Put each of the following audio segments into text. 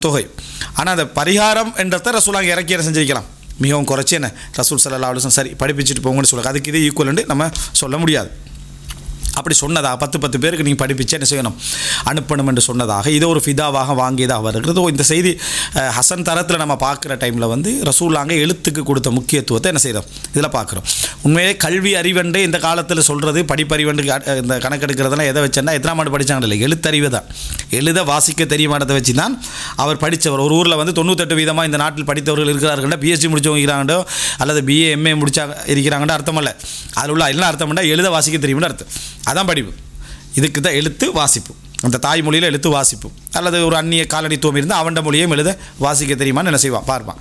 தொகை ஆனால் அந்த பரிகாரம் என்றத ரசூலாங்க இறக்கி என்ன செஞ்சிருக்கலாம் மிகவும் குறைச்சி என்ன ரசூல் சல்லா அலுவலம் சரி படிப்பிச்சுட்டு போங்கன்னு சொல்லுங்க அதுக்கு இது ஈக்குவல்னு நம்ம சொல்ல முடியாது அப்படி சொன்னதா பத்து பத்து பேருக்கு நீங்கள் படிப்பிச்சு என்ன செய்யணும் அனுப்பணும் என்று சொன்னதாக இதை ஒரு ஃபிதாவாக வாங்கியதாக வருகிறது ஓ, இந்த செய்தி அஹ், ஹசன் தரத்தில் நம்ம பார்க்குற டைமில் வந்து ரசூலாங்க எழுத்துக்கு கொடுத்த முக்கியத்துவத்தை என்ன செய்கிறோம் இதில் பார்க்குறோம் உண்மையிலே கல்வி அறிவண்டு இந்த காலத்தில் சொல்கிறது படிப்பறிவண்டு கா- இந்த கணக்கெடுக்கிறதெல்லாம் எதை வச்சேன்னா எத்தனாம் ஆண்டு படித்தாங்க இல்லை எழுத்தறிவு தான் எழுத வாசிக்க தெரியுமானதை வச்சு தான் அவர் படித்தவர் ஒரு ஊரில் வந்து தொண்ணூத்தெட்டு வீதமாக இந்த நாட்டில் படித்தவர்கள் இருக்கிறார்கள்டா பிஎஸ்சி முடிச்சவங்க இருக்கிறாங்கடோ அல்லது பிஏ எம்ஏ முடிச்சாங்க இருக்கிறாங்கன்னு அர்த்தம் இல்லை அதில் உள்ள என்ன அர்த்தம்னா எழுத வாசிக்க தெரியும்னு அர்த்தம் அதான் படிப்பு இதுக்கு தான் எழுத்து வாசிப்பு அந்த தாய்மொழியில் எழுத்து வாசிப்பு அல்லது ஒரு அந்நிய காலனித்துவம் இருந்து அவன்ட மொழியும் எழுத வாசிக்க தெரியுமான்னு என்ன செய்வான் பார்ப்பான்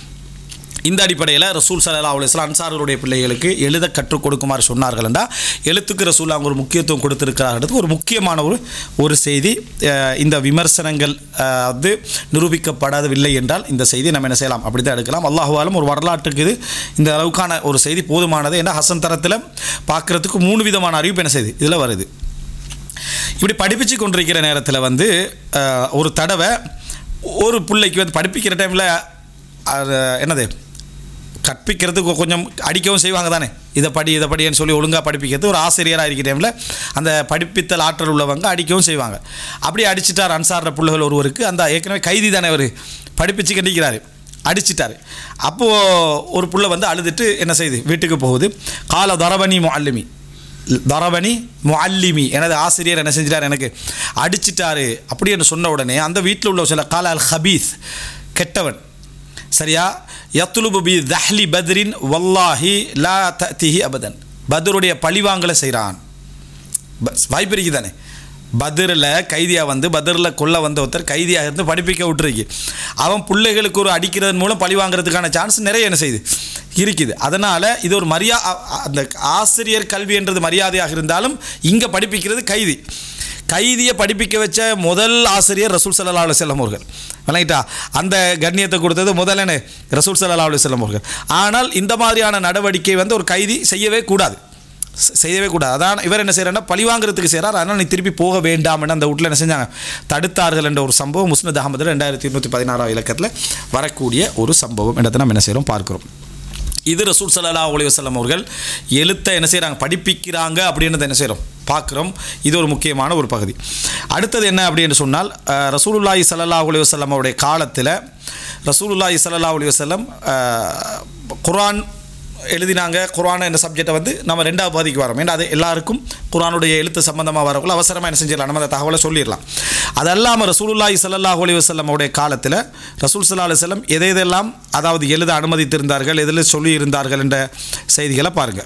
இந்த அடிப்படையில் ரசூல் சல்லா அலுவலாம் அன்சார்களுடைய பிள்ளைகளுக்கு எழுத கற்றுக் கொடுக்குமாறு சொன்னார்கள் என்றால் எழுத்துக்கு ரசூல் அவங்க ஒரு முக்கியத்துவம் கொடுத்திருக்கிறார்கள் ஒரு முக்கியமான ஒரு ஒரு செய்தி அஹ், இந்த விமர்சனங்கள் அஹ், வந்து நிரூபிக்கப்படவில்லை என்றால் இந்த செய்தி நம்ம என்ன செய்யலாம் அப்படி தான் எடுக்கலாம் அல்லாஹுவாலும் ஒரு வரலாற்றுக்கு இது இந்த அளவுக்கான ஒரு செய்தி போதுமானது ஏன்னா ஹசன் தரத்தில் பார்க்குறதுக்கு மூணு விதமான அறிவிப்பு என்ன செய்யுது இதில் வருது இப்படி படிப்பிச்சு கொண்டிருக்கிற நேரத்தில் வந்து அஹ், ஒரு தடவை ஒரு பிள்ளைக்கு வந்து படிப்பிக்கிற டைமில் என்னது கற்பிக்கிறதுக்கு கொஞ்சம் அடிக்கவும் செய்வாங்க தானே இதை படி இதை படின்னு சொல்லி ஒழுங்காக படிப்பிக்கிறது ஒரு ஆசிரியராக இருக்கிற டைமில் அந்த படிப்பித்தல் ஆற்றல் உள்ளவங்க அடிக்கவும் செய்வாங்க அப்படி அடிச்சிட்டார் அன்சார பிள்ளைகள் ஒருவருக்கு அந்த ஏற்கனவே கைதி தானே அவர் படிப்பிச்சு கண்டிக்கிறாரு அடிச்சிட்டாரு அப்போது ஒரு புள்ள வந்து அழுதுட்டு என்ன செய்யுது வீட்டுக்கு போகுது கால தரபனி முஅல்லிமி தரபனி முஅல்லிமி எனது ஆசிரியர் என்ன செஞ்சிட்டார் எனக்கு அடிச்சிட்டாரு அப்படி என்று சொன்ன உடனே அந்த வீட்டில் உள்ள சில கால அல் ஹபீஸ் கெட்டவன் சரியா யத்லுபு பி தஹ்லி பத்ரின் வல்லாஹி லா தஹ்திஹி அபதன் பத்ருடைய பழிவாங்கலை செய்கிறான் வாய்ப்பு இருக்குது தானே பத்ரில் கைதியாக வந்து பத்ரில் கொல்ல வந்த ஒருத்தர் கைதியாக இருந்து படிப்பிக்க விட்டுருக்கு அவன் பிள்ளைகளுக்கு ஒரு அடிக்கிறதன் மூலம் பழி வாங்குறதுக்கான சான்ஸ் நிறைய என்ன செய்யுது இருக்குது அதனால் இது ஒரு மரியா அ- அ- அந்த ஆசிரியர் கல்வி என்றது மரியாதையாக இருந்தாலும் இங்கே படிப்பிக்கிறது கைதி கைதியை படிப்பிக்க வச்ச முதல் ஆசிரியர் ரசூல் சல்லா அலுவலம் அவர்கள் விளங்கிட்டா அந்த கண்ணியத்தை கொடுத்தது முதல் என்ன ரசூல் சல்லா அலுவலம் அவர்கள் ஆனால் இந்த மாதிரியான நடவடிக்கை வந்து ஒரு கைதி செய்யவே கூடாது செ- செய்யவே கூடாது அதான் இவர் என்ன செய்யறாருன்னா பழி வாங்குறதுக்கு செய்கிறார் அதனால் நீ திருப்பி போக வேண்டாம்னு அந்த வீட்டில் என்ன செஞ்சாங்க தடுத்தார்கள் என்ற ஒரு சம்பவம் முஸ்னத் அகமது ரெண்டாயிரத்தி இருநூற்றி பதினாறாம் இலக்கத்தில் வரக்கூடிய ஒரு சம்பவம் இடத்தை நம்ம என்ன செய்கிறோம் பார்க்குறோம் இது ரசூல் சல்லா அலி வசல்லம் அவர்கள் எழுத்தை என்ன செய்கிறாங்க படிப்பிக்கிறாங்க அப்படின்றத என்ன செய்கிறோம் பார்க்குறோம் இது ஒரு முக்கியமான ஒரு பகுதி அடுத்தது என்ன அப்படின்னு சொன்னால் அஹ், ரசூலுல்லாஹி ஸல்லல்லாஹு அலைஹி வஸல்லம் அவருடைய காலத்தில் ரசூலுல்லாஹி ஸல்லல்லாஹு அலைஹி வஸல்லம் அஹ், குர்ஆன் எழுதினாங்க குர்ஆன் என்ற சப்ஜெக்டை வந்து நம்ம ரெண்டாவது பகுதிக்கு வரோம் ஏன்னா அது எல்லாருக்கும் குர்ஆனுடைய எழுத்து சம்பந்தமாக வரக்குள்ள அவசரமாக என்ன செஞ்சிடலாம் நம்ம அந்த தகவலை சொல்லிடலாம் அது அல்லாமல் ரசூலுல்லாஹி ஸல்லல்லாஹு அலைஹி வஸல்லம் அவருடைய காலத்தில் ரசூல் ஸல்லல்லாஹு அலைஹி வஸல்லம் எதை எதெல்லாம் அதாவது எழுத அனுமதித்திருந்தார்கள் எதில் சொல்லி இருந்தார்கள் என்ற செய்திகளை பாருங்கள்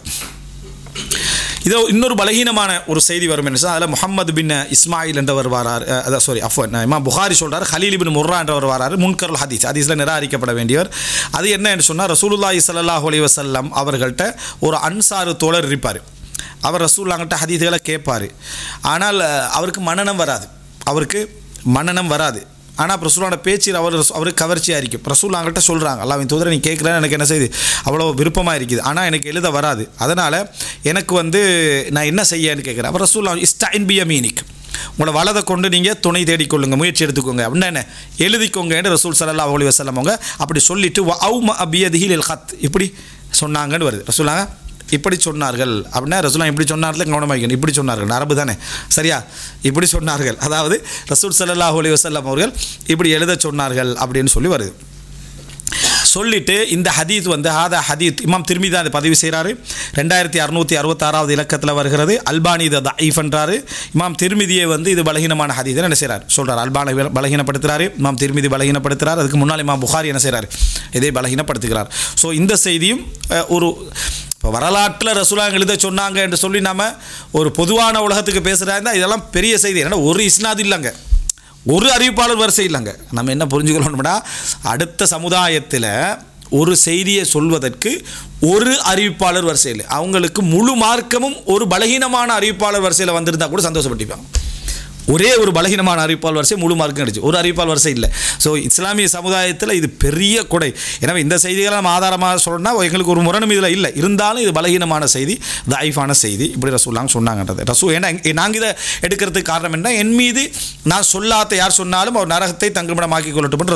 இது இன்னொரு பலகீனமான ஒரு செய்தி வரும் என்ன அதில் முகமது பின் இஸ்மாயில் என்றவர் வரார் அஹ், அதான் சாரி அஃபன் இமாம் புகாரி சொல்றார் ஹலீல் பின் முர்ரா என்றவர் வராரு முன்கருள் ஹதீஸ் ஹதீஸில் நிராகரிக்கப்பட வேண்டியவர் அது என்ன என்று சொன்னால் ரசூலுல்லாஹி ஸல்லல்லாஹு அலைஹி வஸல்லம் அவர்கள்ட்ட ஒரு அன்சாரு தோழர் இருப்பார் அவர் ரசூல்லாங்கிட்ட ஹதீஸ்களை கேட்பார் ஆனால் அஹ், அவருக்கு மனநம் வராது அவருக்கு மனநம் வராது ஆனால் ரசூலோட பேச்சு அவர் அவருக்கு கவர்ச்சியாக இருக்கும் ரசூல் அவங்கள்ட்ட சொல்கிறாங்க அல்லாவின் தூதரை நீ கேட்குறேன்னு எனக்கு என்ன செய்யுது அவ்வளோ விருப்பமாக இருக்குது ஆனால் எனக்கு எழுத வராது அதனால் எனக்கு வந்து நான் என்ன செய்யன்னு கேட்குறேன் அவர் ரசூல் இஸ்டைன் பி மீனிக் உங்களை வலதை கொண்டு நீங்கள் துணை தேடிக்கொள்ளுங்க முயற்சி எடுத்துக்கோங்க அப்படின்னா என்ன எழுதிக்கோங்கன்னு ரசூல் சல்லா அலி வசல்லம் அவங்க அப்படி சொல்லிட்டு அவும அபியதிஹில் ஹத் இப்படி சொன்னாங்கன்னு வருது ரசூலாங்க இப்படி சொன்னார்கள் அப்படின்னா ரசூலாம் இப்படி சொன்னார்கள் கவனமாக வைக்கணும் இப்படி சொன்னார்கள் அரபு தானே சரியா இப்படி சொன்னார்கள் அதாவது ரசூல் சல்லல்லாஹு அலைஹி வஸல்லம் அவர்கள் இப்படி எழுத சொன்னார்கள் அப்படின்னு சொல்லி வருது சொல்லிட்டு இந்த ஹதீத் வந்து ஹாதா ஹதீத் இமாம் திரும்பி தான் அதை பதிவு செய்கிறாரு ரெண்டாயிரத்தி அறுநூற்றி அறுபத்தாறாவது இலக்கத்தில் வருகிறது அல்பானி இதை தஈஃப் என்றாரு இமாம் திருமிதியை வந்து இது பலகீனமான ஹதீத் என்ன செய்கிறார் சொல்கிறார் அல்பானை பலகீனப்படுத்துகிறாரு இமாம் திருமிதி பலகீனப்படுத்துகிறார் அதுக்கு முன்னால் இமாம் புகாரி என்ன செய்கிறார் இதை பலகீனப்படுத்துகிறார் ஸோ இந்த செய்தியும் அஹ், ஒரு இப்போ வரலாற்றில் ரசூலாங்க எழுத சொன்னாங்க என்று சொல்லி நாம ஒரு பொதுவான உலகத்துக்கு பேசுகிறாங்க இதெல்லாம் பெரிய செய்தி ஏன்னா ஒரு இஸ்னாது இல்லைங்க ஒரு அறிவிப்பாளர் வரிசை இல்லைங்க நம்ம என்ன புரிஞ்சுக்கணும்னா அடுத்த சமுதாயத்தில் ஒரு செய்தியை சொல்வதற்கு ஒரு அறிவிப்பாளர் வரிசை இல்லை அவங்களுக்கு முழு மார்க்கமும் ஒரு பலகீனமான அறிவிப்பாளர் வரிசையில் வந்திருந்தா கூட சந்தோஷப்பட்டிப்பாங்க ஒரே ஒரு பலகீனமான அறிவிப்பால் வரிசை முழு மார்க்கும் கிடைச்சு ஒரு அறிவிப்பால் வரிசை இல்லை ஸோ இஸ்லாமிய சமுதாயத்தில் இது பெரிய கொடை எனவே இந்த செய்திகளை நம்ம ஆதாரமாக சொல்லணும்னா எங்களுக்கு ஒரு முரணும் இதில் இல்லை இருந்தாலும் இது பலகீனமான செய்தி தாய்ஃபான செய்தி இப்படி ரசூலாங்க சொன்னாங்கன்றது ரசூ ஏன்னா நாங்கள் இதை எடுக்கிறதுக்கு காரணம் என்ன என் மீது நான் சொல்லாத யார் சொன்னாலும் அவர் நரகத்தை தங்குமிடமாக்கி கொள்ளட்டும் என்று